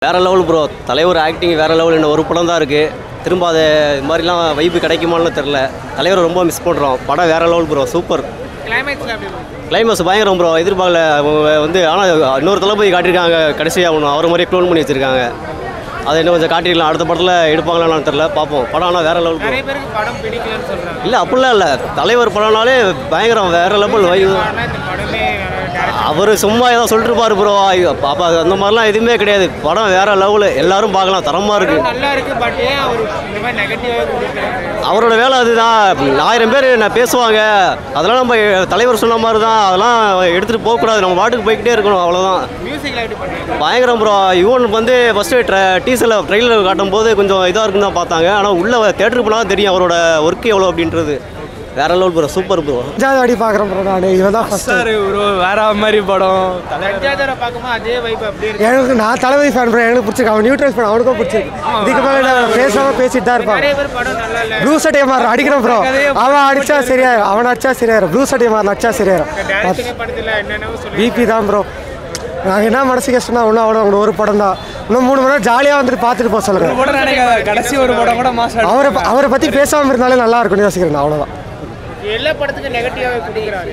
வேற level bro தலைவர் acting வேற லெவல் இன்னும் ஒரு படம் தான் இருக்குது திரும்ப அது இது மாதிரிலாம் வைப்பு கிடைக்குமான்னு தெரில தலைவரை ரொம்ப மிஸ் பண்ணுறோம் படம் வேற லெவல் ப்ரோ சூப்பர் கிளைமேக்ஸில் எப்படி இருக்கும் கிளைமேக்ஸ் பயங்கரம் ப்ரோ எதிர்பார்க்கல அவங்க வந்து ஆனால் இன்னொரு தளபதி காட்டியிருக்காங்க கடைசியாக ஒன்று அவர் மாதிரியே க்ளோன் பண்ணி வச்சுருக்காங்க அதை இன்னும் கொஞ்சம் காட்டிடலாம் அடுத்த படத்தில் எடுப்பாங்களான்னு தெரில பார்ப்போம் படம் ஆனால் வேற லெவல் ப்ரோ நிறைய பேருக்கு படம் பிடிக்கலன்னு சொல்கிறாங்க இல்லை அப்படிலாம் இல்லை தலைவர் படம்னாலே பயங்கரம் வேற லெவல் வை ஆனால் இந்த படமே டேரக்ட் அவர் சும்மா ஏதோ சொல்லிட்டு இருப்பாரு ப்ரோ பாப்பா அந்த மாதிரிலாம் எதுவுமே கிடையாது படம் வேற லெவலு எல்லாரும் பார்க்கலாம் தரமாக இருக்குது நல்லா இருக்கு பட் ஏன் அவர் இந்த மாதிரி நெகட்டிவாக கொடுக்குறாரு அவரோட வேலை அதுதான் ஆயிரம் பேர் நான் பேசுவாங்க அதெல்லாம் நம்ம தலைவர் சொன்ன மாதிரி தான் அதெல்லாம் எடுத்துகிட்டு போகக்கூடாது நம்ம பாட்டுக்கு போய்கிட்டே இருக்கணும் அவ்வளோதான் மியூசிக்கில் எப்படி பண்ணுறாங்க பயங்கரம் ப்ரோ இவன் வந்து ஃபஸ்ட்டு டீசரில் ட்ரெயிலர் காட்டும் போது கொஞ்சம் இதாக இருக்குன்னு தான் பார்த்தாங்க ஆனால் உள்ள தேட்டருக்கு போனால் தெரியும் அவரோட ஒர்க் எவ்வளோ அப்படின்றது வேற லெவல் ப்ரோ சூப்பர் ப்ரோ அஞ்சாவது வாடி பார்க்குறேன் ப்ரோ நான் இவன் தான் ஃபஸ்ட் ப்ரோ வேற மாதிரி படம் அஞ்சாவதரை பார்க்கும்போது அதே வைப் அப்படியே இருக்கு எனக்கு நான் தளபதி ஃபேன் ப்ரோ எனக்கு பிடிச்சிருக்கு அவன் நியூட்ரல் ஃபேன் அவனுக்கும் பிடிச்சிருக்கு இதுக்கு மேலே நான் பேசாம பேசிட்டு தான் இருப்பான் நிறைய பேர் படம் நல்லா இல்லை ப்ளூ சட்டை மாறு அடிக்கிறோம் ப்ரோ அவன் அடிச்சா சரியாயிரும் அவன் அடிச்சா சரியாயிரும் ப்ளூ சட்டை மாறு அடிச்சா சரியாயிரும் டேரக்டரே படத்தில் என்னென்னவோ சொல்லி பிபி தான் ப்ரோ நாங்கள் என்ன மனசு கஷ்டம்னா ஒன்றும் அவ்வளோ ஒன்று ஒரு படம் தான் இன்னும் மூணு மணி நேரம் ஜாலியாக வந்துட்டு பார்த்துட்டு போக சொல்லுங்க படம் நினைக்காத கடைசி ஒரு படம் கூட மாசம் அவரை ப- அவரை பற்றி பேசாமல் இருந்தாலே நல்லா இருக்கும்னு யோசிக்கிறேன் நான் அவ்வளோதான் எல்லா படத்துக்கும் நெகட்டிவாக கொடுக்குறாரு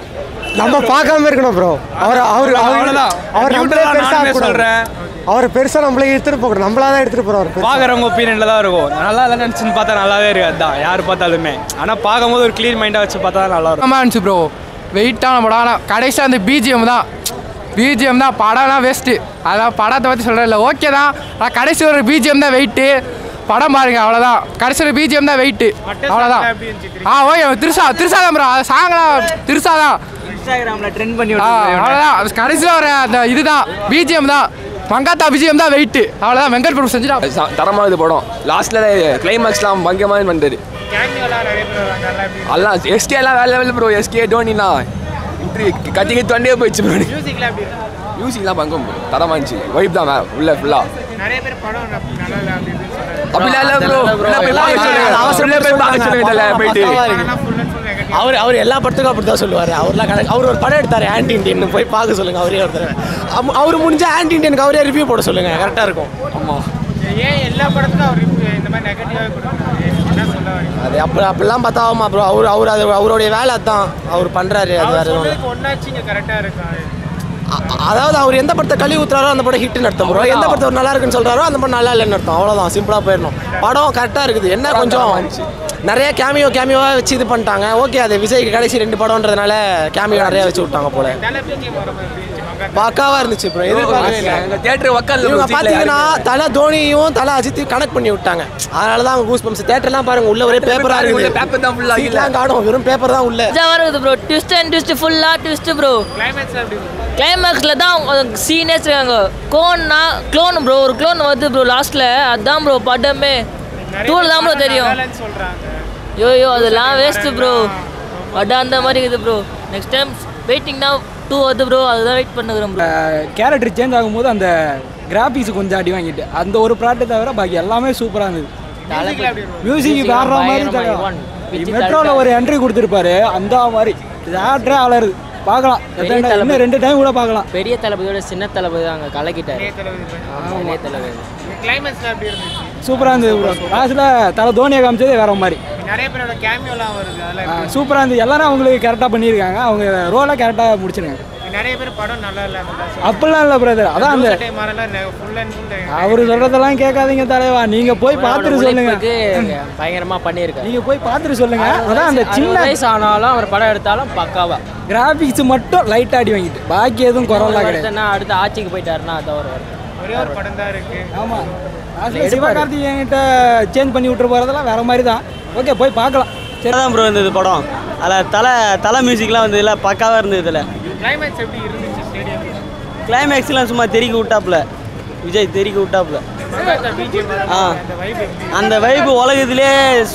நம்ம பார்க்காம இருக்கணும் ப்ரோ அவர் அவர் அவர் அவ்வளவுதான். அவர் நம்மளே நியூட்ரலா பெருசாக நானுமே சொல்றேன். அவர் பெருசாக நம்மளே எடுத்துகிட்டு போகணும் நம்மளா தான் எடுத்துகிட்டு போகிறோம் பார்க்குறவங்க ஒப்பீனியனில் தான் இருக்கும் நல்லா இல்லை நினச்சின்னு பார்த்தா நல்லாவே இருக்கு அதான் யார் பார்த்தாலுமே ஆனால் பார்க்கும்போது ஒரு க்ளீன் மைண்டாக வச்சு பார்த்தா நல்லா இருக்கும் பயங்கரமாக இருந்துச்சு ப்ரோ வெயிட்டான படம் ஆனால் கடைசியாக அந்த பிஜிஎம் தான் பிஜிஎம் தான் படம்லாம் வேஸ்ட்டு அதான் படத்தை பற்றி சொல்கிறேன் இல்லை ஓகே தான் ஆனால் கடைசி ஒரு பிஜிஎம் தான் வெயிட்டு படம் பாருங்க அவ்வளோதான் கடைசி ஒரு பிஜிஎம் தான் வெயிட்டு அவ்வளோதான் எப்படி இருந்துச்சு ஆ ஓகே திருசா திருசா தான் ப்ரோ அது சாங்கலாம் திருசா தான் இன்ஸ்டாகிராமில் ட்ரெண்ட் பண்ணி ஆ அவ்வளோதான் கடைசியில் ஒரு அந்த இதுதான் பிஜிஎம் தான் மங்காத்தா பிஜிஎம் தான் வெயிட்டு அவ்வளோதான் வெங்கட் பிரபு செஞ்சுட்டா ச- தரமானது படம் லாஸ்ட்ல கிளைமேக்ஸ்லாம் பங்கமாக வந்தது கேமியோலாம் நிறைய பேர் வராங்க நல்லா எப்படி எல்லாம் எஸ்கே எல்லாம் வேலை வேலை ப்ரோ எஸ்கே டோனிலாம் இன்ட்ரி கத்திக்கு தொண்டே போயிடுச்சு ப்ரோ மியூசிக்கில் எப்படி இருக்கு மியூசிக்லாம் பங்கம் bro. தரமா இருந்துச்சு வைப் தான் வே- உள்ள ஃபுல்லா நிறைய பேர் படம் ந- நல்லா இல்லை அப்படின்னு சொல்றாங்க அப்படிலாம் இல்லை ப்ரோ உள்ள போய் பார்க்க சொல்லுங்க உள்ள போய் பார்க்க சொல்லுங்க இதுல போயிட்டு ஆனால் ஃபுல் அண்ட் ஃபுல் நெகட்டிவ் அவர் அவர் எல்லா படத்துக்கும் அப்படி தான் சொல்லுவார் அவர்லாம் கணக்கு அவர் ஒரு படம் எடுத்தார் ஆன்டி இண்டியன் போய் பார்க்க சொல்லுங்கள் அவரே ஒரு தடவை அம்- அவர் முடிஞ்சா ஆன்டி இண்டியனுக்கு அவரே ரிவ்யூ போட சொல்லுங்கள் கரெக்டாக இருக்கும் ஆமாம் ஏன் எல்லா படத்துக்கும் அவர் இப்ப இந்த மாதிரி நெகட்டிவாக கொடுக்குறாரு என்ன சொல்ல வரீங்க அது அப்படி அப்படிலாம் பார்த்தா ஆமா ப்ரோ அவர் அவர் அது அவருடைய வேலை அதான் அவர் பண்ணுறாரு அது அவர் வேறு எதுவும் இல்ல. சொன்னதுக்கு ஒன்னாச்சு இங்கே கரெக்டாக இருக்காரு அ- அதாவது அவர் எந்த படத்தை கழுவி ஊத்துறாரோ அந்த படம் ஹிட்னு அர்த்தம் ப்ரோ எந்த படத்தை அவர் நல்லா இருக்குன்னு சொல்கிறாரோ அந்த படம் நல்லா இல்லைன்னு அர்த்தம் அவ்வளோதான் சிம்பிளாக போயிடணும் படம் கரெக்டாக இருக்குது என்ன கொஞ்சம் நிறைய கேமியோ கேமியோவாக வச்சு இது பண்ணிட்டாங்க ஓகே அது விஜய்க்கு கடைசி ரெண்டு படம்ன்றதுனால கேமியோ நிறைய வச்சு விட்டாங்க போல தலை பிஜிஎம் வர மாதிரி இருந்துச்சு மங்கா பக்காவாக இருந்துச்சு ப்ரோ எதிர்பார்க்கவே இல்லை எங்க தேட்டர் உட்காந்து இவங்க பார்த்தீங்கன்னா தலை தோனியும் தலை அஜித்தையும் கனெக்ட் பண்ணி விட்டாங்க அதனால தான் அவங்க கூஸ் பம்ப்ஸ் தேட்டர்லாம் பாருங்க உள்ள ஒரே பேப்பராக இருக்குது பேப்பர் தான் ஃபுல்லா சீட்லாம் காணும் வெறும் பேப்பர் தான் உள்ள மஜாவாக இருக்குது ப்ரோ ட்விஸ்ட் அண்ட் ட்விஸ்ட் ஃபுல்லாக ட்விஸ்ட் ப்ரோ கிளைமேக்ஸ் அப்படி இருக்கு கிளைமேக்ஸில் தான் சீனே இருக்காங்க க்ளோன்னா க்ளோன் ப்ரோ ஒரு க்ளோன் வருது ப்ரோ லாஸ்ட்டில் அதான் ப்ரோ படமே தூள் தான் ப்ரோ தெரியும் நல்லாலன்னு சொல்கிறாங்க யோ யோ அதெல்லாம் வேஸ்ட்டு ப்ரோ படம் அந்த மாதிரி இருக்குது ப்ரோ நெக்ஸ்ட் டைம் வெயிட்டிங் தான் டூ வருது ப்ரோ அதுதான் வெயிட் பண்ணுகிறேன் ப்ரோ கேரக்டர் சேஞ்ச் ஆகும்போது அந்த கிராஃபிக்ஸ் கொஞ்சம் அடி வாங்கிட்டு அந்த ஒரு ப்ராடக்ட்டை தவிர பாக்கி எல்லாமே சூப்பராக இருந்தது மியூசிக்கில் அப்படி இருக்கும் மியூசிக் வேற மாதிரி மெட்ரோவில் ஒரு என்ட்ரி கொடுத்துருப்பாரு அந்த மாதிரி தேட்டரே அலருது பார்க்கலாம் எத்தனை time? இன்னும் ரெண்டு டைம் கூட பார்க்கலாம் பெரிய தளபதியோட சின்ன தளபதி அங்கே கலக்கிட்டாரு இளைய தளபதி இளைய தளபதி கிளைமேக்ஸில் அப்படி இருந்துச்சு சூப்பராக இருந்தது ப்ரோ லாஸ்ட்டில் தலை தோனியை காமிச்சது வேற மாதிரி நிறைய பேரோட கேமியோலாம் வருது அதெல்லாம் சூப்பராக இருந்தது எல்லாரும் அவங்களுக்கு கரெக்டாக பண்ணியிருக்காங்க அவங்க ரோலை கரெக்டாக முடிச்சிருக்காங்க நிறைய பேர் படம் நல்லா இல்லை அப்படிலாம் இல்லை பிரதர் அதான் அந்த மாறலாம் ஃபுல் அண்ட் ஃபுல் அவர் சொல்றதெல்லாம் கேட்காதீங்க தலைவா நீங்க போய் பார்த்துட்டு சொல்லுங்க உழைப்புக்கு பயங்கரமா பண்ணியிருக்காரு நீங்க போய் பார்த்துட்டு சொல்லுங்க அதான் அந்த அறுபது சின்ன வயசு ஆனாலும் அவர் படம் எடுத்தாலும் பக்காவா கிராபிக்ஸ் மட்டும் லைட் ஆடி வாங்கிட்டு பாக்கி எதுவும் குறவெல்லாம் கிடையாது அடுத்தனா அடுத்து ஆட்சிக்கு போயிட்டாருன்னா அது அவர் வரும் ஒரே ஒரு படம் தான் இருக்கு ஆமா லாஸ்ட்ல சிவகார்த்திகேயன் கிட்ட சேஞ்ச் பண்ணி விட்டுரு போறதெல்லாம் வேற மாதிரி தான் ஓகே போய் பார்க்கலாம் சரி தான் ப்ரோ இருந்தது படம் அதில் தலை தலை மியூசிக்லாம் வந்து இல்லை பக்காவாக இருந்தது இதில் கிளைமேக்ஸ் எப்படி இருந்துச்சு ஸ்டேடியம் கிளைமேக்ஸ்லாம் சும்மா தெறிக்க விட்டாப்புல விஜய் தெறிக்க விட்டாப்புல பிஜிஎம் ஆ அந்த வைப் எப்படி அந்த வைப்பு உலகத்திலே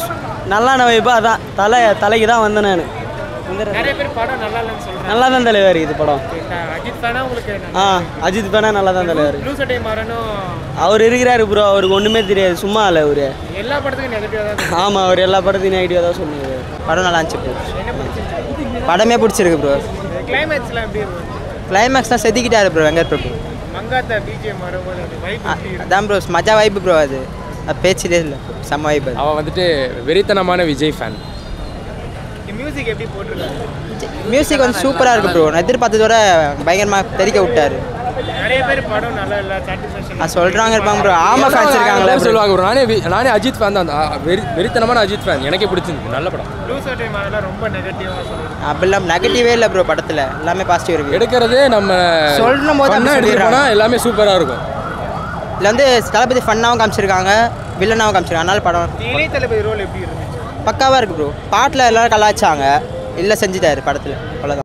நல்லான வைப்பு அதான் தலை தலைக்கு தான் வந்தேன் நான் நிறைய பேர் படம் நல்லா இல்லைன்னு சொல்றாங்க நல்லா தான் தலைவர் இது படம் அஜித் தானே உங்களுக்கு ஆ அஜித் பேனா நல்லா தான் தலைவர் ப்ளூ சட்டை மாறனும் அவர் இருக்கிறாரு ப்ரோ அவருக்கு ஒன்றுமே தெரியாது சும்மா இல்லை அவரு எல்லா படத்துக்கும் நெகட்டிவாக தான் இருக்கு. ஆமாம் அவர் எல்லா படத்தையும் நெகட்டிவாக தான் சொன்னார் படம் நல்லா இருந்துச்சு ப்ரோ என்ன பிடிச்சிருக்கு படமே பிடிச்சிருக்கு ப்ரோ கிளைமேக்ஸ்லாம் எப்படி இருக்கும் கிளைமேக்ஸ் தான் செதுக்கிட்டாரு ப்ரோ வெங்கட் பிரபு மங்காத்தா பிஜிஎம் வரும்போது அந்த வைப் எப்படி இருக்கு அதான் ப்ரோ மஜா வைப்பு ப்ரோ அது அது பேச்சிலே இல்லை செம்ம வைப்பு அது அவன் வந்துட்டு வெறித்தனமான விஜய் ஃபேன் மியூசிக் எப்படி போட்டிருக்காங்க மியூசிக் வந்து சூப்பராக இருக்கு ப்ரோ நான் எதிர்பார்த்ததோட பயங்கரமாக தெறிக்க விட்டாரு நிறைய பேர் படம் நல்லா இல்லை சாட்டிஸ்ஃபேக்ஷன் அது சொல்கிறாங்க இருப்பாங்க ப்ரோ ஆமா ஃபேன்ஸ் இருக்காங்களே bro. சொல்லுவாங்க ப்ரோ நானே வி- நானே அஜித் ஃபேன் தான் ஆ, வெறி வெறித்தனமான அஜித் ஃபேன் எனக்கே பிடிச்சிருக்கு நல்ல படம் லூசோ டைம் அதெல்லாம் ரொம்ப நெகட்டிவாக சொல்லுவாங்க அப்படிலாம் நெகட்டிவே இல்லை ப்ரோ படத்தில் எல்லாமே பாசிட்டிவ் இருக்கு எடுக்கிறதே நம்ம சொல்லும் போது ஃபன்னா அப்படி எடுத்துட்டு போனா சொல்லிடுறாங்க. எல்லாமே சூப்பராக இருக்கும் இதில் வந்து தளபதி ஃபன்னாகவும் காமிச்சிருக்காங்க வில்லனாகவும் காமிச்சிருக்காங்க அதனால படம் இளைய தளபதி ரோல் எப்படி இருந்துச்சு பக்காவாக இருக்கு ப்ரோ பாட்டில் எல்லாரும் கலாய்ச்சாங்க இல்லை செஞ்சுட்டாரு படத்தில் அவ்வளோதான்